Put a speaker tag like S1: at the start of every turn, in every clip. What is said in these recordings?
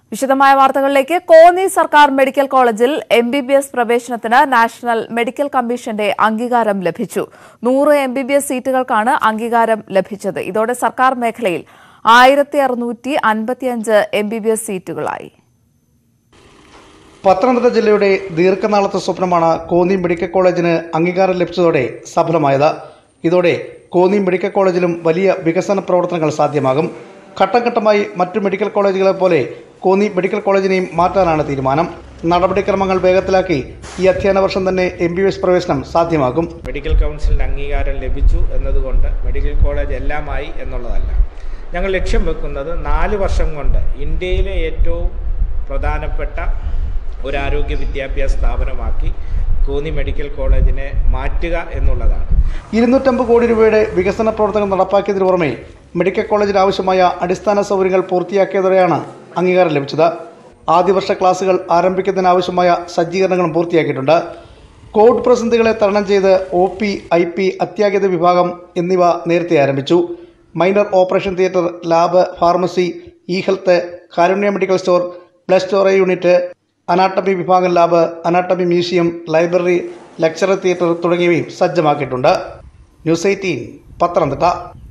S1: വിശദമായ വാർത്തകളിലേക്ക് കോന്നി സർക്കാർ മെഡിക്കൽ കോളേജിൽ എം ബി ബി എസ് പ്രവേശനത്തിന് നാഷണൽ മെഡിക്കൽ കമ്മീഷന്റെ അംഗീകാരം ലഭിച്ചു നൂറ് എം ബി ബി എസ് സീറ്റുകൾക്കാണ് അംഗീകാരം ലഭിച്ചത് ഇതോടെ സർക്കാർ മേഖലയിൽ ആയിരത്തി അറുന്നൂറ്റി അൻപത്തിയഞ്ച് എം ബി ബി എസ് സീറ്റുകളായി
S2: പത്തനംതിട്ട ജില്ലയുടെ ദീർഘനാളത്തെ സ്വപ്നമാണ് കോന്നി മെഡിക്കൽ കോളേജിന് അംഗീകാരം ലഭിച്ചതോടെ സഫലമായത് ഇതോടെ കോന്നി മെഡിക്കൽ കോളേജിലും വലിയ വികസന പ്രവർത്തനങ്ങൾ സാധ്യമാകും ഘട്ടം ഘട്ടമായി മറ്റു മെഡിക്കൽ കോളേജുകളെ പോലെ കോന്നി മെഡിക്കൽ കോളേജിനെയും മാറ്റാനാണ് തീരുമാനം നടപടിക്രമങ്ങൾ വേഗത്തിലാക്കി ഈ അധ്യയന വർഷം തന്നെ എം ബി എസ് പ്രവേശനം സാധ്യമാകും
S3: മെഡിക്കൽ കൗൺസിലിന് അംഗീകാരം ലഭിച്ചു എന്നതുകൊണ്ട് മെഡിക്കൽ കോളേജ് എല്ലാമായി എന്നുള്ളതല്ല ഞങ്ങൾ ലക്ഷ്യം വെക്കുന്നത് നാല് വർഷം കൊണ്ട് ഇന്ത്യയിലെ ഏറ്റവും പ്രധാനപ്പെട്ട ഒരു ആരോഗ്യ വിദ്യാഭ്യാസ സ്ഥാപനമാക്കി കോന്നി മെഡിക്കൽ കോളേജിനെ മാറ്റുക എന്നുള്ളതാണ്
S2: ഇരുന്നൂറ്റമ്പത് കോടി രൂപയുടെ വികസന പ്രവർത്തനങ്ങൾ നടപ്പാക്കിയതിനു പുറമെ മെഡിക്കൽ കോളേജിന് ആവശ്യമായ അടിസ്ഥാന സൗകര്യങ്ങൾ പൂർത്തിയാക്കിയതോടെയാണ് അംഗീകാരം ലഭിച്ചത് ആദ്യ വർഷ ക്ലാസുകൾ ആരംഭിക്കുന്നതിനാവശ്യമായ സജ്ജീകരണങ്ങളും പൂർത്തിയാക്കിയിട്ടുണ്ട് കോവിഡ് പ്രതിസന്ധികളെ തരണം ചെയ്ത് ഒ പി ഐ പി അത്യാഹിത വിഭാഗം എന്നിവ നേരത്തെ ആരംഭിച്ചു minor operation theatre lab pharmacy E health Karunya medical store blood storage unit anatomy വിഭാഗം lab anatomy museum library lecturer theatre തുടങ്ങിയവയും സജ്ജമാക്കിയിട്ടുണ്ട് ന്യൂസ് എയ്റ്റീൻ പത്തനംതിട്ട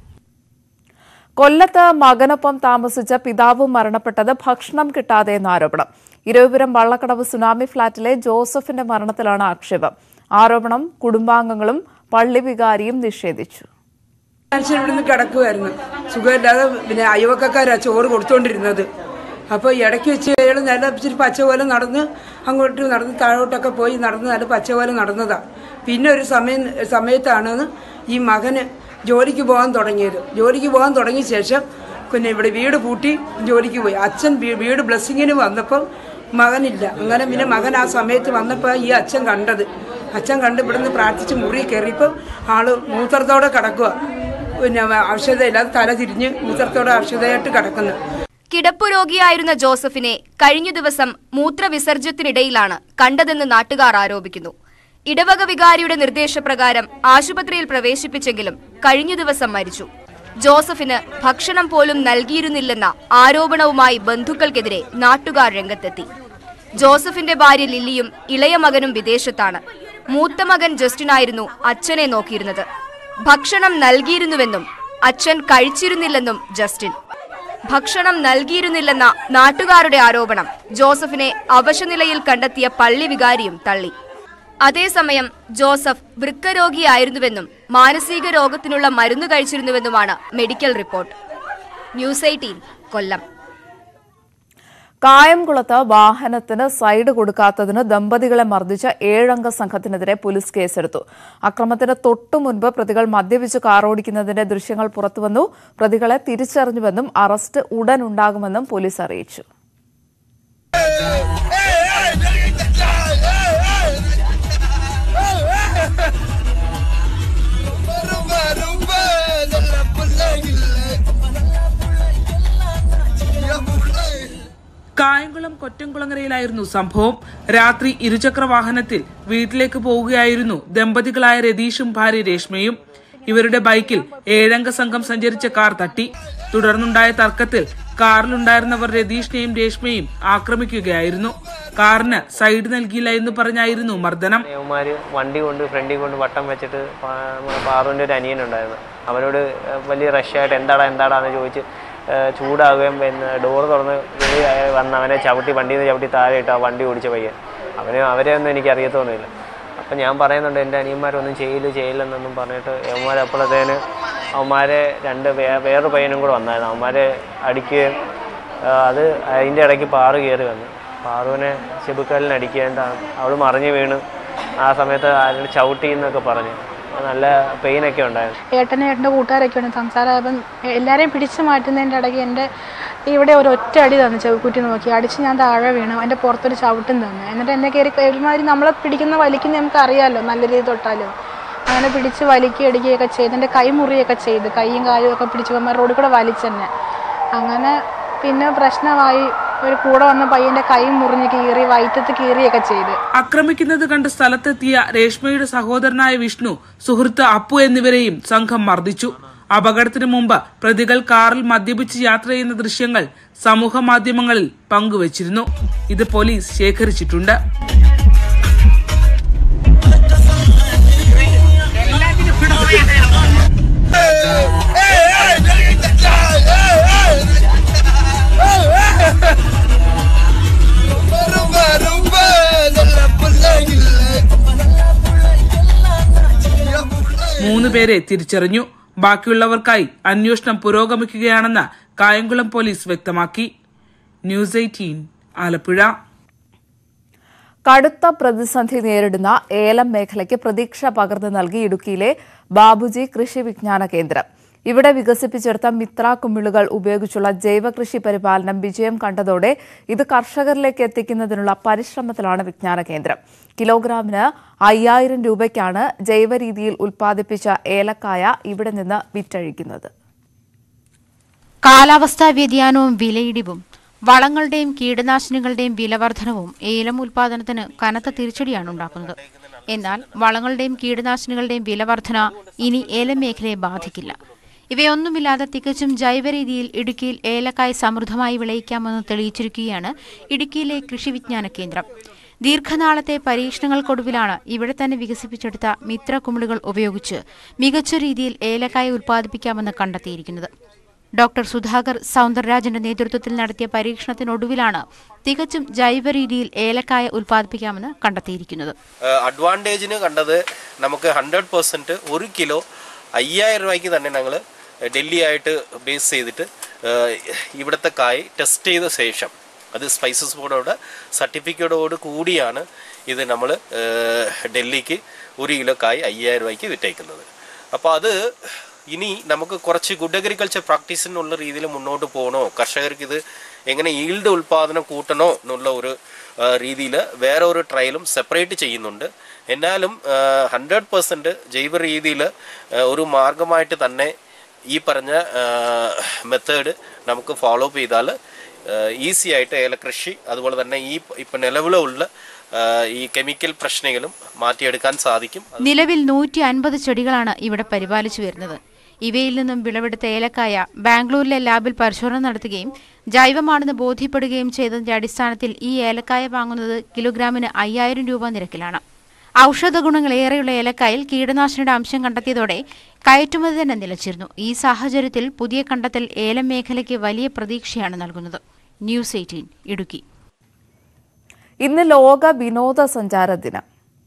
S1: കൊല്ലത്ത് മകനൊപ്പം താമസിച്ച പിതാവ് മരണപ്പെട്ടത് ഭക്ഷണം കിട്ടാതെ എന്ന ആരോപണം ഇരവിപുരം വള്ളക്കടവ് സുനാമി ഫ്ളാറ്റിലെ ജോസഫിന്റെ മരണത്തിലാണ് ആക്ഷേപം ആരോപണം കുടുംബാംഗങ്ങളും പള്ളി വികാരിയും നിഷേധിച്ചു
S4: മനുഷ്യൻ ഇവിടുന്ന് കിടക്കുമായിരുന്നു സുഖമില്ലാതെ പിന്നെ അയവക്കക്കാരാ ചോറ് കൊടുത്തോണ്ടിരുന്നത് അപ്പോൾ ഇടയ്ക്ക് വെച്ച് അയാൾ നല്ല ഇച്ചിരി പച്ച പോലെ നടന്ന് അങ്ങോട്ട് നടന്ന് താഴോട്ടൊക്കെ പോയി നടന്ന് നല്ല പച്ച പോലെ നടന്നതാ പിന്നെ ഒരു സമയം സമയത്താണ് ഈ മകന് ജോലിക്ക് പോകാൻ തുടങ്ങിയത് ജോലിക്ക് പോകാൻ തുടങ്ങിയ ശേഷം പിന്നെ ഇവിടെ വീട് പൂട്ടി ജോലിക്ക് പോയി അച്ഛൻ വീ- വീട് ബ്ലെസ്സിങ്ങിന് വന്നപ്പം മകനില്ല അങ്ങനെ പിന്നെ മകൻ ആ സമയത്ത് വന്നപ്പോൾ ഈ അച്ഛൻ കണ്ടത് അച്ഛൻ കണ്ട് ഇവിടുന്ന് പ്രാർത്ഥിച്ച് മുറി കയറിയപ്പോൾ ആള് മൂത്രത്തോടെ കിടക്കുക പിന്നെ ഔഷധമില്ലാതെ തല തിരിഞ്ഞ് മൂത്രത്തോടെ ഔഷധമായിട്ട് കിടക്കുന്നു
S5: കിടപ്പുരോഗിയായിരുന്ന ജോസഫിനെ കഴിഞ്ഞ ദിവസം മൂത്രവിസർജ്യത്തിനിടയിലാണ് കണ്ടതെന്ന് നാട്ടുകാർ ആരോപിക്കുന്നു ഇടവക വികാരിയുടെ നിർദ്ദേശപ്രകാരം ആശുപത്രിയിൽ പ്രവേശിപ്പിച്ചെങ്കിലും കഴിഞ്ഞ ദിവസം മരിച്ചു ജോസഫിന് ഭക്ഷണം പോലും നൽകിയിരുന്നില്ലെന്ന ആരോപണവുമായി ബന്ധുക്കൾക്കെതിരെ നാട്ടുകാർ രംഗത്തെത്തി ജോസഫിന്റെ ഭാര്യ ലില്ലിയും ഇളയ മകനും വിദേശത്താണ് മൂത്ത മകൻ ജസ്റ്റിനായിരുന്നു അച്ഛനെ നോക്കിയിരുന്നത് ഭക്ഷണം നൽകിയിരുന്നുവെന്നും അച്ഛൻ കഴിച്ചിരുന്നില്ലെന്നും ജസ്റ്റിൻ ഭക്ഷണം നൽകിയിരുന്നില്ലെന്ന നാട്ടുകാരുടെ ആരോപണം ജോസഫിനെ അവശനിലയിൽ കണ്ടെത്തിയ പള്ളി വികാരിയും തള്ളി അതേസമയം ജോസഫ് വൃക്കരോഗിയായിരുന്നുവെന്നും മാനസിക രോഗത്തിനുള്ള മരുന്ന് കഴിച്ചിരുന്നുവെന്നുമാണ് medical report news eighteen Kollam
S1: കായംകുളത്ത് വാഹനത്തിന് സൈഡ് കൊടുക്കാത്തതിന് ദമ്പതികളെ മർദ്ദിച്ച ഏഴംഗ സംഘത്തിനെതിരെ പോലീസ് കേസെടുത്തു അക്രമത്തിന് തൊട്ടു മുൻപ് പ്രതികൾ മദ്യപിച്ച് കാറോടിക്കുന്നതിന്റെ ദൃശ്യങ്ങൾ പുറത്തുവന്നു പ്രതികളെ തിരിച്ചറിഞ്ഞുവെന്നും അറസ്റ്റ് ഉടൻ ഉണ്ടാകുമെന്നും പോലീസ് അറിയിച്ചു
S6: കായംകുളം കൊറ്റംകുളങ്ങരയിലായിരുന്നു സംഭവം രാത്രി ഇരുചക്ര വാഹനത്തിൽ വീട്ടിലേക്ക് പോവുകയായിരുന്നു ദമ്പതികളായ രതീഷും ഭാര്യ രേഷ്മയും ഇവരുടെ ബൈക്കിൽ ഏഴംഗ സംഘം സഞ്ചരിച്ച കാർ തട്ടി തുടർന്നുണ്ടായ തർക്കത്തിൽ കാറിലുണ്ടായിരുന്നവർ രതീഷിനെയും രേഷ്മയും ആക്രമിക്കുകയായിരുന്നു കാറിന് സൈഡ് നൽകിയില്ല എന്ന് പറഞ്ഞായിരുന്നു മർദ്ദനം
S7: യവന്മാർ വണ്ടി കൊണ്ട് ഫ്രണ്ടിൽ കൊണ്ട് വട്ടം വെച്ചിട്ട് പാ- നമ്മുടെ പാറുവിൻ്റെ ഒരു അനിയനുണ്ടായിരുന്നു അവനോട് ഏഹ് വലിയ റഷായിട്ട് എന്താടാ എന്താടാന്ന് ചോദിച്ച് ഏഹ് ചൂടാകുകയും പിന്നെ ഡോറ് തുറന്ന് വെളി വന്ന് അവനെ ചവിട്ടി വണ്ടിയിൽ നിന്ന് ചവിട്ടി താഴെ ഇട്ട് ആ വണ്ടി ഓടിച്ച പയ്യൻ അവന് അവരെ ഒന്നും എനിക്ക് അറിയത്തൊന്നുമില്ല അപ്പം ഞാൻ പറയുന്നുണ്ട് എൻ്റെ അനിയന്മാരൊന്നും ചെയ്യില്ല ചെയ്യില്ലെന്നൊന്നും പറഞ്ഞിട്ട് യവന്മാർ അപ്പോഴത്തേന് അവന്മാരെ രണ്ട് വേ- വേറൊരു പയ്യനും കൂടെ വന്നായിരുന്നു അവന്മാരെ അടിക്കുകയും ആ, അത് അതിൻ്റെ ഇടയ്ക്ക് പാറു കയറി വന്നു പാറുവിനെ ചെബുക്കലിന് അടിക്കേണ്ട അവൾ മറിഞ്ഞു വീണ് ആ സമയത്ത് ആരും ചവിട്ടി എന്നൊക്കെ പറഞ്ഞു നല്ല പെയിനൊക്കെ ഉണ്ടായിരുന്നു
S8: ഏട്ടനും ഏട്ടൻ്റെ കൂട്ടുകാരൊക്കെയാണ് സംസാരമായപ്പം എല്ലാവരെയും പിടിച്ചു മാറ്റുന്നതിൻ്റെ ഇടയ്ക്ക് എൻ്റെ ഇവിടെ ഒരു ഒറ്റ അടി തന്നു ചെവിക്കുറ്റി നോക്കി അടിച്ച് ഞാൻ താഴെ വീണു എൻ്റെ പുറത്തൊരു ചവിട്ടും തന്നു എന്നിട്ട് എന്നെ കയറി ഒരുമാതിരി നമ്മളെ പിടിക്കുന്ന വലിക്കുന്ന നമുക്ക് അറിയാമല്ലോ നല്ല രീതിയിൽ തൊട്ടാലോ അങ്ങനെ പിടിച്ച് വലിക്കുകയും അടിക്കുകയൊക്കെ ചെയ്ത് എൻ്റെ കൈ മുറിയൊക്കെ ചെയ്ത് കൈയും കാലും ഒക്കെ പിടിച്ച് വന്നാൽ റോഡിൽ കൂടെ വലിച്ചെന്നെ അങ്ങനെ പിന്നെ പ്രശ്നമായി ഒരു കൂടെ വന്ന പയ്യൻ്റെ കൈ മുറിഞ്ഞ് കീറി വയറ്റത്ത് കീറിയൊക്കെ ചെയ്ത്
S6: ആക്രമിക്കുന്നത് കണ്ട് സ്ഥലത്തെത്തിയ രേഷ്മയുടെ സഹോദരനായ വിഷ്ണു സുഹൃത്ത് അപ്പു എന്നിവരെയും സംഘം മർദ്ദിച്ചു അപകടത്തിന് മുമ്പ് പ്രതികൾ കാറിൽ മദ്യപിച്ച് യാത്ര ചെയ്യുന്ന ദൃശ്യങ്ങൾ സമൂഹ മാധ്യമങ്ങളിൽ പങ്കുവച്ചിരുന്നു ഇത് പോലീസ് ശേഖരിച്ചിട്ടുണ്ട് മൂന്ന് പേരെ തിരിച്ചറിഞ്ഞു ബാക്കിയുള്ളവർക്കായി അന്വേഷണം പുരോഗമിക്കുകയാണെന്ന് കായംകുളം പോലീസ് വ്യക്തമാക്കി ന്യൂസ് എയ്റ്റീൻ ആലപ്പുഴ
S1: കടുത്ത പ്രതിസന്ധി നേരിടുന്ന ഏലം മേഖലയ്ക്ക് പ്രതീക്ഷ പകർന്നു നൽകി ഇടുക്കിയിലെ ബാബുജി കൃഷി വിജ്ഞാന കേന്ദ്രം ഇവിടെ വികസിപ്പിച്ചെടുത്ത മിത്ര കുമിളുകൾ ഉപയോഗിച്ചുള്ള ജൈവ കൃഷി പരിപാലനം വിജയം കണ്ടതോടെ ഇത് കർഷകരിലേക്ക് എത്തിക്കുന്നതിനുള്ള പരിശ്രമത്തിലാണ് വിജ്ഞാന കേന്ദ്രം കിലോഗ്രാമിന് അയ്യായിരം രൂപയ്ക്കാണ് ജൈവ രീതിയിൽ ഉൽപ്പാദിപ്പിച്ച ഏലക്കായ ഇവിടെ നിന്ന് വിറ്റഴിക്കുന്നത്
S9: കാലാവസ്ഥാ വ്യതിയാനവും വിലയിടിവും വളങ്ങളുടെയും കീടനാശിനികളുടെയും വിലവർധനവും ഏലം ഉൽപാദനത്തിന് കനത്ത തിരിച്ചടിയാണ് ഉണ്ടാക്കുന്നത് എന്നാൽ വളങ്ങളുടെയും കീടനാശിനികളുടെയും വിലവർധന ഇനി ഏലം മേഖലയെ ബാധിക്കില്ല ഇവയൊന്നുമില്ലാതെ തികച്ചും ജൈവ രീതിയിൽ ഇടുക്കിയിൽ ഏലക്കായ സമൃദ്ധമായി വിളയിക്കാമെന്ന് തെളിയിച്ചിരിക്കുകയാണ് ഇടുക്കിയിലെ കൃഷി വിജ്ഞാന കേന്ദ്രം ദീർഘനാളത്തെ പരീക്ഷണങ്ങൾക്കൊടുവിലാണ് ഇവിടെ തന്നെ വികസിപ്പിച്ചെടുത്ത മിത്ര കുമിളുകൾ ഉപയോഗിച്ച് മികച്ച രീതിയിൽ ഏലക്കായ ഉൽപ്പാദിപ്പിക്കാമെന്ന് കണ്ടെത്തിയിരിക്കുന്നത് ഡോക്ടർ സുധാകർ സൗന്ദരരാജന്റെ നേതൃത്വത്തിൽ നടത്തിയ പരീക്ഷണത്തിനൊടുവിലാണ് തികച്ചും ജൈവ രീതിയിൽ ഏലക്കായ ഉൽപ്പാദിപ്പിക്കാമെന്ന് കണ്ടെത്തിയിരിക്കുന്നത്
S10: അഡ്വാൻറ്റേജിന് കണ്ടത് നമുക്ക് ഹൺഡ്രഡ് പെർസെൻറ്റ് ഒരു കിലോ അയ്യായിരം രൂപയ്ക്ക് തന്നെ ഞങ്ങൾ ഡൽഹി ആയിട്ട് ബേസ് ചെയ്തിട്ട് ഏഹ്, ഇവിടുത്തെ കായ് ടെസ്റ്റ് ചെയ്ത ശേഷം അത് സ്പൈസസ് ബോർഡോട് സർട്ടിഫിക്കറ്റോട് കൂടിയാണ് ഇത് നമ്മൾ ഡൽഹിക്ക് ഒരു കിലോ കായ് അയ്യായിരം രൂപയ്ക്ക് വിറ്റേക്കുന്നത് അപ്പോൾ അത് ഇനി നമുക്ക് കുറച്ച് ഗുഡ് അഗ്രികൾച്ചർ പ്രാക്ടീസിനുള്ള രീതിയിൽ മുന്നോട്ട് പോകണോ കർഷകർക്ക് ഇത് എങ്ങനെ ഈൽഡ് ഉൽപാദനം കൂട്ടണോ എന്നുള്ള ഒരു രീതിയിൽ വേറെ ഒരു ട്രയലും സെപ്പറേറ്റ് ചെയ്യുന്നുണ്ട് എന്നാലും ഹൺഡ്രഡ് പെർസെൻറ്റ് ജൈവ രീതിയിൽ ഒരു മാർഗമായിട്ട് തന്നെ ഈ പറഞ്ഞ മെത്തേഡ് നമുക്ക് ഫോളോ അപ്പ് ചെയ്താൽ ഈസി ആയിട്ട് ഏലകൃഷി അതുപോലെ തന്നെ ഈ ഇപ്പം നിലവിലുള്ള ആ, ഈ കെമിക്കൽ പ്രശ്നങ്ങളും മാറ്റിയെടുക്കാൻ സാധിക്കും
S9: നിലവിൽ നൂറ്റി അൻപത് ചെടികളാണ് ഇവിടെ പരിപാലിച്ചു വരുന്നത് ഇവയിൽ നിന്നും വിളവെടുത്ത ഏലക്കായ ബാംഗ്ലൂരിലെ ലാബിൽ പരിശോധന നടത്തുകയും ജൈവമാണെന്ന് ബോധ്യപ്പെടുകയും ചെയ്തതിന്റെ അടിസ്ഥാനത്തിൽ ഈ ഏലക്കായ വാങ്ങുന്നത് കിലോഗ്രാമിന് അയ്യായിരം രൂപ നിരക്കിലാണ് ഔഷധ ഗുണങ്ങൾ ഏറെയുള്ള ഏലക്കായിൽ കീടനാശിനിയുടെ അംശം കണ്ടെത്തിയതോടെ കയറ്റുമതി തന്നെ നിലച്ചിരുന്നു ഈ സാഹചര്യത്തിൽ പുതിയ കണ്ടെത്തൽ ഏലം മേഖലയ്ക്ക് വലിയ പ്രതീക്ഷയാണ് നൽകുന്നത് ന്യൂസ് എയ്റ്റീൻ ഇടുക്കി
S1: ഇന്ന് ലോക വിനോദസഞ്ചാര ദിനം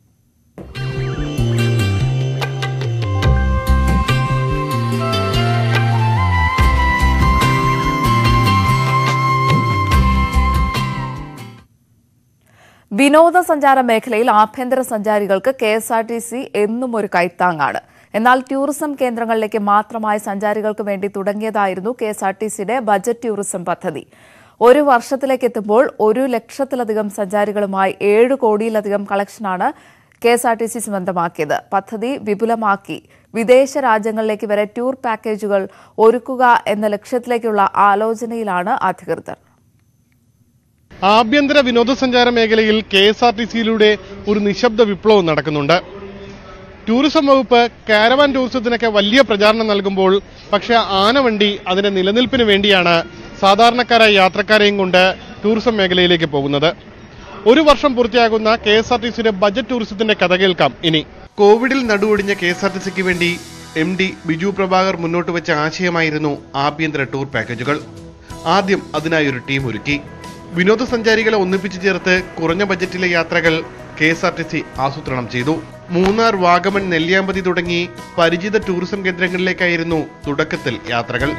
S1: വിനോദസഞ്ചാര മേഖലയിൽ ആഭ്യന്തര സഞ്ചാരികൾക്ക് K S R T C എന്നും ഒരു കൈത്താങ്ങാണ് എന്നാൽ ടൂറിസം കേന്ദ്രങ്ങളിലേക്ക് മാത്രമായി സഞ്ചാരികൾക്ക് വേണ്ടി തുടങ്ങിയതായിരുന്നു കെ എസ് ആർ ടി സിയുടെ ബജറ്റ് ടൂറിസം പദ്ധതി ഒരു വർഷത്തിലേക്ക് എത്തുമ്പോൾ ഒരു ലക്ഷത്തിലധികം സഞ്ചാരികളുമായി ഏഴ് കോടിയിലധികം കളക്ഷനാണ് K S R T C സ്വന്തമാക്കിയത് പദ്ധതി വിപുലമാക്കി വിദേശ രാജ്യങ്ങളിലേക്ക് വരെ ടൂർ പാക്കേജുകൾ ഒരുക്കുക എന്ന ലക്ഷ്യത്തിലേക്കുള്ള ആലോചനയിലാണ് അധികൃതർ
S11: ആഭ്യന്തര വിനോദസഞ്ചാര മേഖലയിൽ കെ എസ് ആർ ടി സിയിലൂടെ ഒരു നിശബ്ദ വിപ്ലവം നടക്കുന്നുണ്ട് ടൂറിസം വകുപ്പ് കാരവാൻ ടൂറിസത്തിനൊക്കെ വലിയ പ്രചാരണം നൽകുമ്പോൾ പക്ഷേ ആനവണ്ടി അതിന്റെ നിലനിൽപ്പിന് വേണ്ടിയാണ് സാധാരണക്കാരായ യാത്രക്കാരെയും കൊണ്ട് ടൂറിസം മേഖലയിലേക്ക് പോകുന്നത് ഒരു വർഷം പൂർത്തിയാകുന്ന കെ എസ് ആർ ടി സിയുടെ ബജറ്റ് ടൂറിസത്തിന്റെ കഥ കേൾക്കാം ഇനി കോവിഡിൽ നടുവൊടിഞ്ഞ കെ എസ് ആർ ടി സിക്ക് വേണ്ടി എം ഡി ബിജു പ്രഭാകർ മുന്നോട്ട് വെച്ച ആശയമായിരുന്നു ആഭ്യന്തര ടൂർ പാക്കേജുകൾ ആദ്യം അതിനായി ഒരു ടീം ഒരുക്കി വിനോദസഞ്ചാരികളെ ഒന്നിപ്പിച്ചു ചേർത്ത് കുറഞ്ഞ ബജറ്റിലെ യാത്രകൾ K S R T C ആസൂത്രണം ചെയ്തു മൂന്നാർ വാഗമൺ നെല്ലിയാമ്പതി തുടങ്ങി പരിചിത ടൂറിസം കേന്ദ്രങ്ങളിലേക്കായിരുന്നു തുടക്കത്തിൽ യാത്രകൾ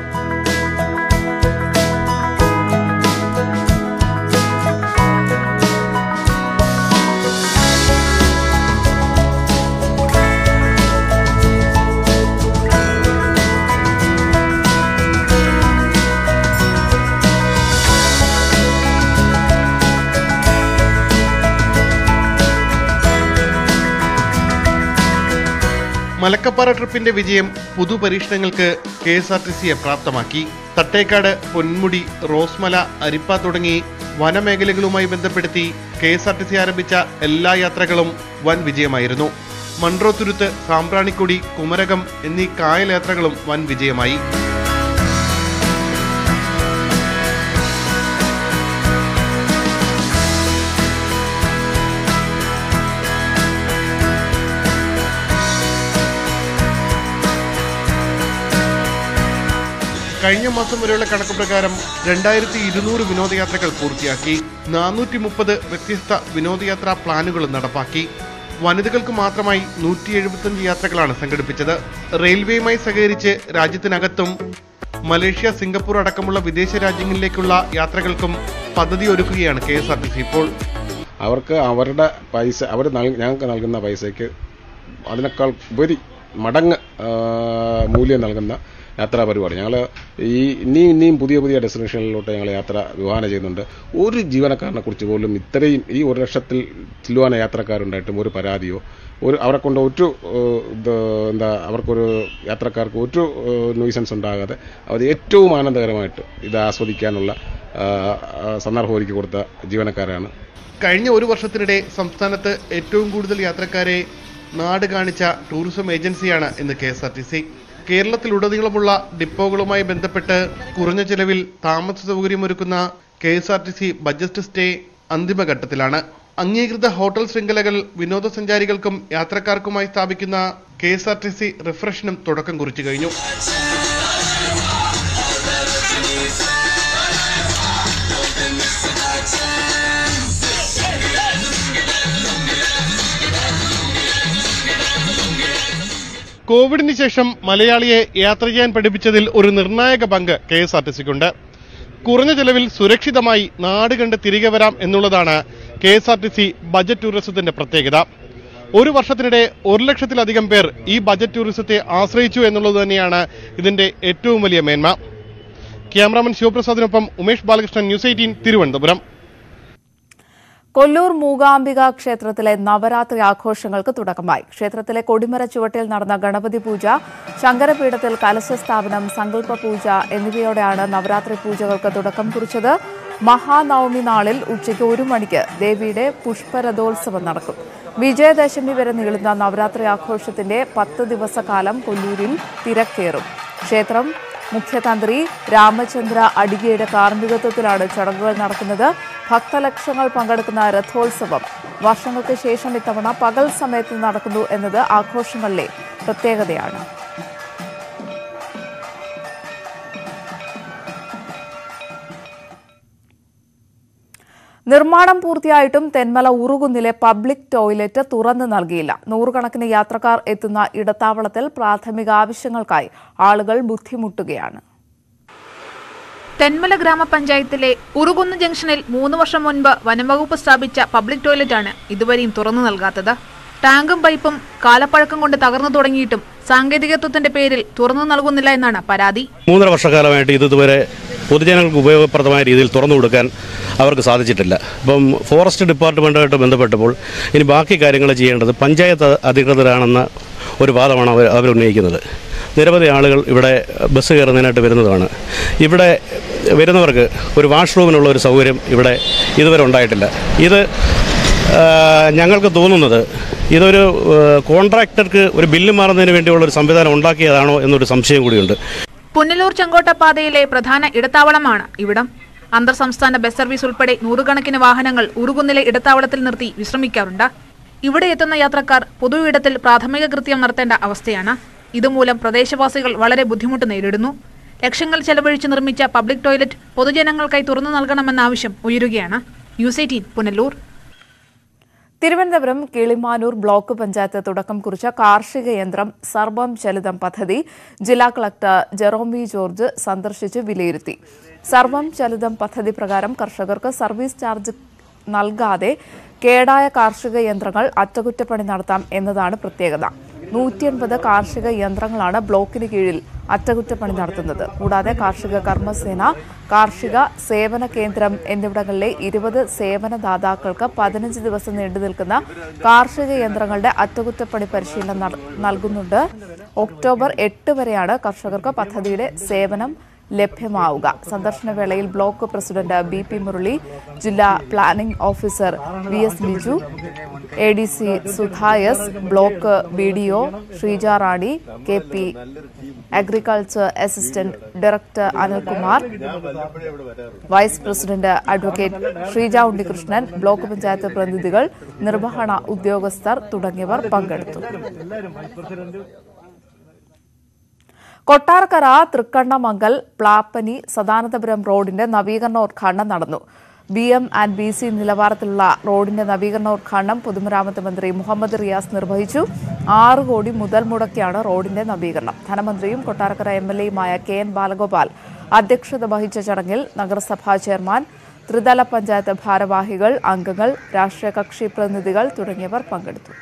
S11: മലക്കപ്പാറ ട്രിപ്പിന്റെ വിജയം പുതുപരീക്ഷണങ്ങൾക്ക് കെ എസ് ആർ ടി സിയെ പ്രാപ്തമാക്കി തട്ടേക്കാട് പൊന്മുടി റോസ്മല അരിപ്പ തുടങ്ങി വനമേഖലകളുമായി ബന്ധപ്പെടുത്തി K S R T C ആരംഭിച്ച എല്ലാ യാത്രകളും വൻ വിജയമായിരുന്നു മൺട്രോത്തുരുത്ത് സാമ്പ്രാണിക്കൊടി കുമരകം എന്നീ കായൽ യാത്രകളും വൻ വിജയമായി കഴിഞ്ഞ മാസം വരെയുള്ള കണക്ക് പ്രകാരം രണ്ടായിരത്തി ഇരുന്നൂറ് വിനോദയാത്രകൾ പൂർത്തിയാക്കി നാനൂറ്റി മുപ്പത് വ്യത്യസ്ത വിനോദയാത്രാ പ്ലാനുകളും നടപ്പാക്കി വനിതകൾക്ക് മാത്രമായി നൂറ്റി എഴുപത്തഞ്ച് യാത്രകളാണ് സംഘടിപ്പിച്ചത് റെയിൽവേയുമായി സഹകരിച്ച് രാജ്യത്തിനകത്തും മലേഷ്യ സിംഗപ്പൂർ അടക്കമുള്ള വിദേശ രാജ്യങ്ങളിലേക്കുള്ള യാത്രകൾക്കും പദ്ധതി ഒരുക്കുകയാണ് K S R T C ഇപ്പോൾ
S12: അവർക്ക് അവരുടെ പൈസ അവർ ഞങ്ങൾക്ക് നൽകുന്ന പൈസയ്ക്ക് അതിനേക്കാൾ ഉപരി മടങ്ങ് ആ, മൂല്യം നൽകുന്ന യാത്രാ പരിപാടി ഞങ്ങൾ ഈ ഇനിയും ഇനിയും പുതിയ പുതിയ ഡെസ്റ്റിനേഷനിലോട്ട് ഞങ്ങൾ യാത്ര വിവാഹന ചെയ്യുന്നുണ്ട് ഒരു ജീവനക്കാരനെ കുറിച്ച് പോലും ഇത്രയും ഈ ഒരു ലക്ഷത്തിൽ ചില്ലുവാന യാത്രക്കാരുണ്ടായിട്ടും ഒരു പരാതിയോ ഒരു അവരെ കൊണ്ട് ഒരു ഏഹ്, ഇത് എന്താ അവർക്കൊരു യാത്രക്കാർക്ക് ഒരു നോയ്സൻസ് ഉണ്ടാകാതെ അവർ ഏറ്റവും ആനന്ദകരമായിട്ട് ഇത് ആസ്വദിക്കാനുള്ള ആ, ആ, സന്ദർഭം ഒരുക്കി കൊടുത്ത ജീവനക്കാരാണ്
S11: കഴിഞ്ഞ ഒരു വർഷത്തിനിടെ സംസ്ഥാനത്ത് ഏറ്റവും കൂടുതൽ യാത്രക്കാരെ നാട് കാണിച്ച ടൂറിസം ഏജൻസിയാണ് ഇന്ന് K S R T C കേരളത്തിലുടനീളമുള്ള ഡിപ്പോകളുമായി ബന്ധപ്പെട്ട് കുറഞ്ഞ ചെലവിൽ താമസ സൗകര്യമൊരുക്കുന്ന K S R T C budget stay അന്തിമഘട്ടത്തിലാണ് അംഗീകൃത ഹോട്ടൽ ശൃംഖലകൾ വിനോദസഞ്ചാരികൾക്കും യാത്രക്കാർക്കുമായി സ്ഥാപിക്കുന്ന K S R T C റിഫ്രഷിനും തുടക്കം കുറിച്ചു കഴിഞ്ഞു കോവിഡിന് ശേഷം മലയാളിയെ യാത്ര ചെയ്യാൻ പഠിപ്പിച്ചതിൽ ഒരു നിർണായക പങ്ക് കെ എസ് ആർ ടി സിക്കുണ്ട് കുറഞ്ഞ ചെലവിൽ സുരക്ഷിതമായി നാട് കണ്ട് തിരികെ വരാം എന്നുള്ളതാണ് K S R T C budget ടൂറിസത്തിന്റെ പ്രത്യേകത ഒരു വർഷത്തിനിടെ ഒരു ലക്ഷത്തിലധികം പേർ ഈ ബജറ്റ് ടൂറിസത്തെ ആശ്രയിച്ചു എന്നുള്ളത് തന്നെയാണ് ഇതിന്റെ ഏറ്റവും വലിയ മേന്മ ക്യാമറാമാൻ ശിവപ്രസാദിനൊപ്പം ഉമേഷ് ബാലകൃഷ്ണൻ ന്യൂസ് എയ്റ്റീൻ തിരുവനന്തപുരം
S1: കൊല്ലൂർ മൂകാംബിക ക്ഷേത്രത്തിലെ നവരാത്രി ആഘോഷങ്ങൾക്ക് തുടക്കമായി ക്ഷേത്രത്തിലെ കൊടിമര ചുവട്ടിൽ നടന്ന ഗണപതി പൂജ ശങ്കരപീഠത്തിൽ കലശസ്ഥാപനം സങ്കല്പ പൂജ എന്നിവയോടെയാണ് നവരാത്രി പൂജകൾക്ക് തുടക്കം കുറിച്ചത് മഹാനവമി നാളിൽ ഉച്ചയ്ക്ക് ഒരു മണിക്ക് ദേവിയുടെ പുഷ്പരഥോത്സവം നടക്കും വിജയദശമി വരെ നീളുന്ന നവരാത്രി ആഘോഷത്തിന്റെ പത്ത് ദിവസക്കാലം കൊല്ലൂരിൽ തിരക്കേറും ക്ഷേത്രം മുഖ്യതന്ത്രി രാമചന്ദ്ര അടികയുടെ കാർമ്മികത്വത്തിലാണ് ചടങ്ങുകൾ നടക്കുന്നത് ഭക്തലക്ഷങ്ങൾ പങ്കെടുക്കുന്ന രഥോത്സവം വർഷങ്ങൾക്ക് ശേഷം ഇത്തവണ പകൽ സമയത്ത് നടക്കുന്നു എന്നത് ആഘോഷങ്ങളിലെ പ്രത്യേകതയാണ് നിർമ്മാണം പൂർത്തിയായിട്ടും തെന്മല ഉറുകുന്നിലെ പബ്ലിക് ടോയ്ലറ്റ് തുറന്നു നൽകിയില്ല നൂറുകണക്കിന് യാത്രക്കാർ എത്തുന്ന ഇടത്താവളത്തിൽ പ്രാഥമിക ആവശ്യങ്ങൾക്കായി ആളുകൾ ബുദ്ധിമുട്ടുകയാണ്
S13: തെന്മല ഗ്രാമപഞ്ചായത്തിലെ ഉറുകുന്ന് ജംഗ്ഷനിൽ മൂന്ന് വർഷം മുൻപ് വനംവകുപ്പ് സ്ഥാപിച്ച പബ്ലിക് ടോയ്ലറ്റാണ് ഇതുവരെയും തുറന്നു നൽകാത്തത് ടാങ്കും പൈപ്പും കാലപ്പഴക്കം കൊണ്ട് തകർന്നു തുടങ്ങിയിട്ടും സാങ്കേതികത്വത്തിന്റെ പേരിൽ തുറന്നു നൽകുന്നില്ല എന്നാണ് പരാതി
S14: മൂന്നര വർഷക്കാലമായിട്ട് ഇത് ഇതുവരെ പൊതുജനങ്ങൾക്ക് ഉപയോഗപ്രദമായ രീതിയിൽ തുറന്നു കൊടുക്കാൻ അവർക്ക് സാധിച്ചിട്ടില്ല ഇപ്പം ഫോറസ്റ്റ് ഡിപ്പാർട്ട്മെൻറ്റുമായിട്ട് ബന്ധപ്പെട്ടപ്പോൾ ഇനി ബാക്കി കാര്യങ്ങൾ ചെയ്യേണ്ടത് പഞ്ചായത്ത് അധികൃതരാണെന്ന ഒരു വാദമാണ് അവർ അവർ ഉന്നയിക്കുന്നത് നിരവധി ആളുകൾ ഇവിടെ ബസ് കയറുന്നതിനായിട്ട് വരുന്നതാണ് ഇവിടെ വരുന്നവർക്ക് ഒരു വാഷ്റൂമിനുള്ള ഒരു സൗകര്യം ഇവിടെ ഇതുവരെ ഉണ്ടായിട്ടില്ല ഇത് ആ, ഞങ്ങൾക്ക് തോന്നുന്നത് ഇതൊരു ആ, കോൺട്രാക്ടർക്ക് ഒരു ബില്ല് മാറുന്നതിന് വേണ്ടിയുള്ള ഒരു സംവിധാനം ഉണ്ടാക്കിയതാണോ എന്നൊരു സംശയം കൂടിയുണ്ട്
S13: പുനലൂർ ചെങ്കോട്ട പാതയിലെ പ്രധാന ഇടത്താവളമാണ് ഇവിടം അന്തർ സംസ്ഥാന ബസ് സർവീസ് ഉൾപ്പെടെ നൂറുകണക്കിന് വാഹനങ്ങൾ ഉറുകുന്നിലെ ഇടത്താവളത്തിൽ നിർത്തി വിശ്രമിക്കാറുണ്ട് ഇവിടെ എത്തുന്ന യാത്രക്കാർ പൊതു ഇടത്തിൽ പ്രാഥമിക കൃത്യം നടത്തേണ്ട അവസ്ഥയാണ് ഇതുമൂലം പ്രദേശവാസികൾ വളരെ ബുദ്ധിമുട്ട് നേരിടുന്നു ലക്ഷങ്ങൾ ചെലവഴിച്ച് നിർമ്മിച്ച പബ്ലിക് ടോയ്ലറ്റ് പൊതുജനങ്ങൾക്കായി തുറന്നു നൽകണമെന്ന ആവശ്യം ഉയരുകയാണ് news eighteen Punalur
S1: Thiruvananthapuram Kilimanoor block panchayat തുടക്കം കുറിച്ച കാർഷിക യന്ത്രം സർവം ചലിതം പദ്ധതി ജില്ലാ കളക്ടർ ജെറോം വി ജോർജ് സന്ദർശിച്ച് വിലയിരുത്തി സർവം ചലിതം പദ്ധതി പ്രകാരം കർഷകർക്ക് സർവീസ് ചാർജ് നൽകാതെ കേടായ കാർഷിക യന്ത്രങ്ങൾ അറ്റകുറ്റപ്പണി നടത്താം എന്നതാണ് പ്രത്യേകത നൂറ്റിയൻപത് കാർഷിക യന്ത്രങ്ങളാണ് ബ്ലോക്കിന് കീഴിൽ അറ്റകുറ്റപ്പണി നടത്തുന്നത് കൂടാതെ കാർഷിക കർമ്മസേന കാർഷിക സേവന കേന്ദ്രം എന്നിവിടങ്ങളിലെ ഇരുപത് സേവനദാതാക്കൾക്ക് പതിനഞ്ച് ദിവസം നീണ്ടു നിൽക്കുന്ന കാർഷിക യന്ത്രങ്ങളുടെ അറ്റകുറ്റപ്പണി പരിശീലനം നട- നൽകുന്നുണ്ട് ഒക്ടോബർ എട്ട് വരെയാണ് കർഷകർക്ക് പദ്ധതിയുടെ സേവനം ലഭ്യമാവുക സന്ദർശന വേളയിൽ block president B P Murali ജില്ലാ planning officer V S Biju A D C Sudhayas block B D O Sreeja Rani K P agriculture assistant director Anilkumar vice president advocate Sreeja Unnikrishnan block panchayat പ്രതിനിധികൾ നിർവഹണ ഉദ്യോഗസ്ഥർ തുടങ്ങിയവർ പങ്കെടുത്തു കൊട്ടാരക്കര തൃക്കണ്ണമംഗൽ പ്ലാപ്പനി സദാനന്ദപുരം റോഡിന്റെ നവീകരണോദ്ഘാടനം നടന്നു B M and B C നിലവാരത്തിലുള്ള റോഡിന്റെ നവീകരണോദ്ഘാടനം പൊതുമരാമത്ത് മന്ത്രി മുഹമ്മദ് റിയാസ് നിർവഹിച്ചു ആറ് കോടി മുതൽ മുടക്കിയാണ് റോഡിന്റെ നവീകരണം ധനമന്ത്രിയും കൊട്ടാരക്കര എം എൽ എയുമായ കെ എൻ ബാലഗോപാൽ അധ്യക്ഷത വഹിച്ച ചടങ്ങിൽ നഗരസഭാ ചെയർമാൻ ത്രിതല പഞ്ചായത്ത് ഭാരവാഹികൾ അംഗങ്ങൾ രാഷ്ട്രീയ കക്ഷി പ്രതിനിധികൾ തുടങ്ങിയവർ പങ്കെടുത്തു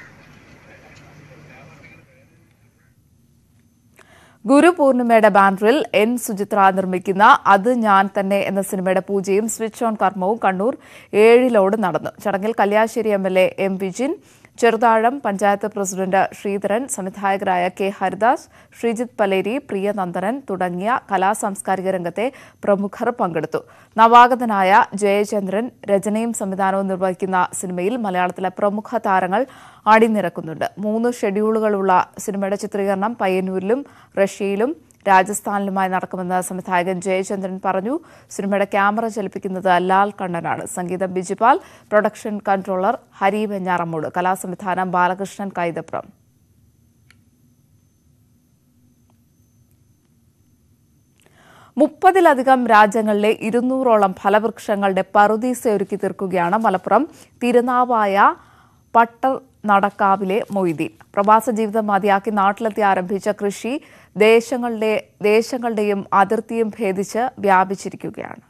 S1: ഗുരുപൂർണിമയുടെ ബാനറിൽ എൻ സുചിത്ര നിർമ്മിക്കുന്ന അത് ഞാൻ തന്നെ എന്ന സിനിമയുടെ പൂജയും സ്വിച്ച് ഓൺ കർമ്മവും കണ്ണൂർ ഏഴിലോട് നടന്നു ചടങ്ങിൽ Kalliasseri M L A M Vijin Cheruthazham panchayat president Sreedharan സംവിധായകരായ കെ ഹരിദാസ് ശ്രീജിത്ത് പലേരി പ്രിയ നന്ദനൻ തുടങ്ങിയ കലാ സാംസ്കാരിക രംഗത്തെ പ്രമുഖർ പങ്കെടുത്തു നവാഗതനായ ജയചന്ദ്രൻ രചനയും സംവിധാനവും നിർവഹിക്കുന്ന സിനിമയിൽ മലയാളത്തിലെ പ്രമുഖ താരങ്ങൾ അണിനിരക്കുന്നുണ്ട് മൂന്ന് ഷെഡ്യൂളുകളുള്ള സിനിമയുടെ ചിത്രീകരണം പയ്യന്നൂരിലും റഷ്യയിലും രാജസ്ഥാനിലുമായി നടക്കുമെന്ന് സംവിധായകൻ ജയചന്ദ്രൻ പറഞ്ഞു സിനിമയുടെ ക്യാമറ ചലിപ്പിക്കുന്നത് ലാൽ കണ്ണനാണ് സംഗീതം ബിജിപാൽ പ്രൊഡക്ഷൻ കൺട്രോളർ ഹരി വെഞ്ഞാറമ്മൂട് കലാസംവിധാനം ബാലകൃഷ്ണൻ കൈതപ്രം മുപ്പതിലധികം രാജ്യങ്ങളിലെ ഇരുന്നൂറോളം ഫലവൃക്ഷങ്ങളുടെ പറുദീസ ഒരുക്കി തീർക്കുകയാണ് മലപ്പുറം തിരുനാവായ പട്ടർ നടക്കാവിലെ മൊയ്തീൻ പ്രവാസ ജീവിതം മതിയാക്കി നാട്ടിലെത്തി ആരംഭിച്ച കൃഷി ദേശങ്ങളുടെ ദേശങ്ങളുടെയും അതിർത്തിയും ഭേദിച്ച് വ്യാപിച്ചിരിക്കുകയാണ്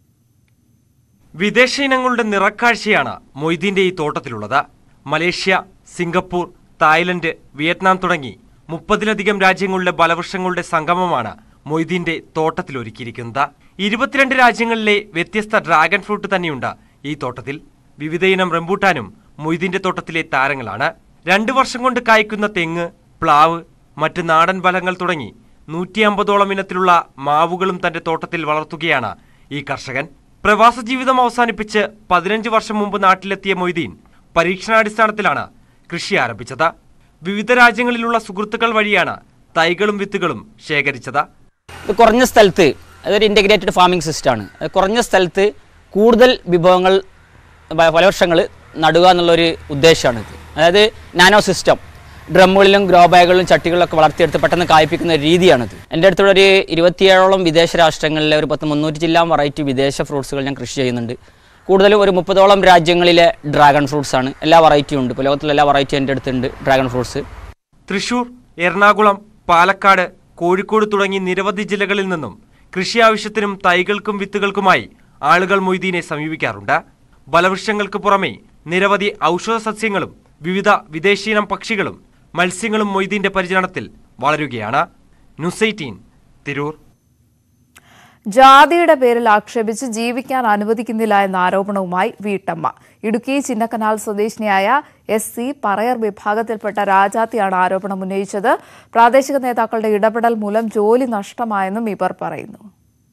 S15: വിദേശ ഇനങ്ങളുടെ നിറക്കാഴ്ചയാണ് മൊയ്തീന്റെ ഈ തോട്ടത്തിലുള്ളത് മലേഷ്യ സിംഗപ്പൂർ തായ്ലൻഡ് വിയറ്റ്നാം തുടങ്ങി മുപ്പതിലധികം രാജ്യങ്ങളുടെ ബലവൃക്ഷങ്ങളുടെ സംഗമമാണ് മൊയ്തീന്റെ തോട്ടത്തിൽ ഒരുക്കിയിരിക്കുന്നത് ഇരുപത്തിരണ്ട് രാജ്യങ്ങളിലെ വ്യത്യസ്ത ഡ്രാഗൺ ഫ്രൂട്ട് തന്നെയുണ്ട് ഈ തോട്ടത്തിൽ വിവിധയിനം റംബൂട്ടാനും മൊയ്തീന്റെ തോട്ടത്തിലെ താരങ്ങളാണ് രണ്ടു വർഷം കൊണ്ട് കായ്ക്കുന്ന തെങ്ങ് പ്ലാവ് മറ്റ് നാടൻ ഫലങ്ങൾ തുടങ്ങി നൂറ്റി അമ്പതോളം ഇനത്തിലുള്ള മാവുകളും തന്റെ തോട്ടത്തിൽ വളർത്തുകയാണ് ഈ കർഷകൻ പ്രവാസ ജീവിതം അവസാനിപ്പിച്ച് പതിനഞ്ച് വർഷം മുമ്പ് നാട്ടിലെത്തിയ മൊയ്തീൻ പരീക്ഷണാടിസ്ഥാനത്തിലാണ് കൃഷി ആരംഭിച്ചത് വിവിധ രാജ്യങ്ങളിലുള്ള സുഹൃത്തുക്കൾ വഴിയാണ് തൈകളും വിത്തുകളും ശേഖരിച്ചത്
S16: ഇത് കുറഞ്ഞ സ്ഥലത്ത് അതൊരു ഇൻ്റഗ്രേറ്റഡ് ഫാമിംഗ് സിസ്റ്റമാണ് അത് കുറഞ്ഞ സ്ഥലത്ത് കൂടുതൽ വിഭവങ്ങൾ ഫ- ഫലവൃക്ഷങ്ങൾ നടുക എന്നുള്ളൊരു ഉദ്ദേശമാണ് ഇത് അതായത് നാനോ സിസ്റ്റം ഡ്രമ്മുകളിലും ഗ്രോ ബാഗുകളിലും ചട്ടികളിലൊക്കെ വളർത്തിയെടുത്ത് പെട്ടെന്ന് കായ്പ്പിക്കുന്ന ഒരു രീതിയാണിത് എൻ്റെ അടുത്തുള്ള ഒരു ഇരുപത്തിയേഴോളം വിദേശ രാഷ്ട്രങ്ങളിലെ ഒരു പത്ത് മുന്നൂറ്റി ജില്ലാ വെറൈറ്റി വിദേശ ഫ്രൂട്ട്സുകൾ ഞാൻ കൃഷി ചെയ്യുന്നുണ്ട് കൂടുതലും ഒരു മുപ്പതോളം രാജ്യങ്ങളിലെ ഡ്രാഗൺ ഫ്രൂട്ട്സ് ആണ് എല്ലാ വെറൈറ്റിയും ഉണ്ട് ഇപ്പോൾ ലോകത്തിലെ എല്ലാ വെറൈറ്റിയും എൻ്റെ അടുത്തുണ്ട് ഡ്രാഗൺ ഫ്രൂട്ട്സ്
S15: തൃശൂർ എറണാകുളം പാലക്കാട് കോഴിക്കോട് തുടങ്ങി നിരവധി ജില്ലകളിൽ നിന്നും കൃഷി ആവശ്യത്തിനും തൈകൾക്കും വിത്തുകൾക്കുമായി ആളുകൾ മൊയ്തീനെ സമീപിക്കാറുണ്ട് ബലവൃക്ഷങ്ങൾക്ക് പുറമെ നിരവധി ഔഷധ സസ്യങ്ങളും വിവിധ വിദേശീനം പക്ഷികളും മത്സ്യങ്ങളും മൊയ്തീന്റെ പരിചരണത്തിൽ വളരുകയാണ് ന്യൂസ് എയ്റ്റീൻ തിരൂർ
S1: ജാതിയുടെ പേരിൽ ആക്ഷേപിച്ച് ജീവിക്കാൻ അനുവദിക്കുന്നില്ല എന്ന ആരോപണവുമായി വീട്ടമ്മ ഇടുക്കി ചിന്നക്കനാൽ സ്വദേശിനിയായ എസ് സി പറയർ വിഭാഗത്തിൽപ്പെട്ട രാജാത്തിയാണ് ആരോപണം ഉന്നയിച്ചത് പ്രാദേശിക നേതാക്കളുടെ ഇടപെടൽ മൂലം ജോലി നഷ്ടമായെന്നും ഇവർ പറയുന്നു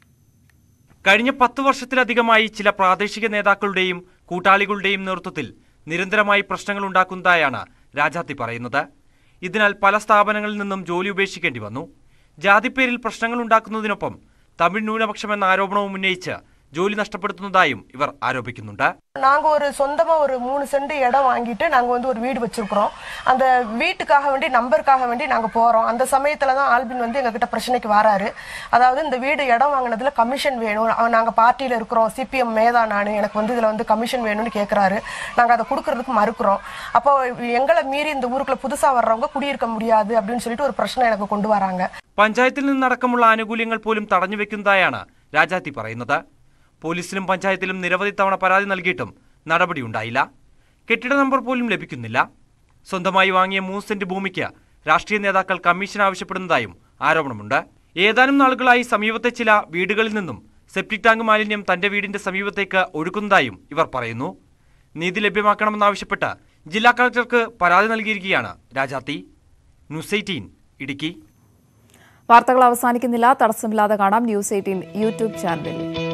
S15: കഴിഞ്ഞ പത്ത് വർഷത്തിലധികമായി ചില പ്രാദേശിക നേതാക്കളുടെയും കൂട്ടാളികളുടെയും നേതൃത്വത്തിൽ നിരന്തരമായി പ്രശ്നങ്ങൾ ഉണ്ടാക്കുന്നതായാണ് രാജാത്തി പറയുന്നത് ഇതിനാൽ പല സ്ഥാപനങ്ങളിൽ നിന്നും ജോലി ഉപേക്ഷിക്കേണ്ടി വന്നു ജാതിപ്പേരിൽ പ്രശ്നങ്ങൾ ഉണ്ടാക്കുന്നതിനൊപ്പം തമിഴ് ന്യൂനപക്ഷം എന്ന ആരോപണവും ഉന്നയിച്ച് ജോലി നഷ്ടപ്പെടുത്തുന്നതായും இவர் ஆரோபிக்குന്നുണ്ട്
S17: நாங்க ஒரு சொந்தமா ஒரு மூணு சென்ட் இடம் வாங்கிட்டு நாங்க வந்து ஒரு வீடு வச்சிருக்கிறோம் அந்த வீட்டுக்காக வேண்டி நம்பருக்காக வேண்டி நாங்க போறோம் அந்த சமயத்துல தான் ஆல்பின் வந்து எங்ககிட்ட பிரச்சனைக்கு வராரு அதாவது இந்த வீடு இடம் வாங்கினதுல கமிஷன் வேணும் அவ- நாங்க பார்ட்டியில இருக்கிறோம் சிபிஎம் மேதா நானு எனக்கு வந்து இதுல வந்து கமிஷன் வேணும்னு கேக்குறாரு நாங்க அதை கொடுக்கறதுக்கு மறுக்கிறோம் அப்போ எங்களை மீறி இந்த ஊருக்குள்ள புதுசா வர்றவங்க குடியிருக்க முடியாது அப்படின்னு சொல்லிட்டு ஒரு பிரச்சனை எனக்கு கொண்டு வராங்க
S15: പഞ്ചായത്തിൽ നിന്നടക്കമുള്ള ആനുകൂല്യങ്ങൾ പോലും തടഞ്ഞു വെക്കുന്നതായാണ് രാജാത്തി പറയുന്നത് പോലീസിലും പഞ്ചായത്തിലും നിരവധി തവണ പരാതി നൽകിയിട്ടും നടപടിയുണ്ടായില്ല കെട്ടിട നമ്പർ പോലും ലഭിക്കുന്നില്ല സ്വന്തമായി വാങ്ങിയ മൂന്ന് സെന്റ് ഭൂമിക്ക് രാഷ്ട്രീയ നേതാക്കൾ കമ്മീഷൻ ആവശ്യപ്പെടുന്നതായും ആരോപണമുണ്ട് ഏതാനും നാളുകളായി സമീപത്തെ ചില വീടുകളിൽ നിന്നും സെപ്റ്റിക് ടാങ്ക് മാലിന്യം തന്റെ വീടിന്റെ സമീപത്തേക്ക് ഒഴുക്കുന്നതായും ഇവർ പറയുന്നു നീതി ലഭ്യമാക്കണമെന്നാവശ്യപ്പെട്ട് ജില്ലാ കളക്ടർക്ക് പരാതി നൽകിയിരിക്കുകയാണ് രാജാത്തി ന്യൂസ് എയ്റ്റീൻ ഇടുക്കി
S1: വാർത്തകൾ അവസാനിക്കുന്നില്ല തടസ്സമില്ലാതെ കാണാം ന്യൂസ് എയ്റ്റീൻ യൂട്യൂബ് ചാനലിൽ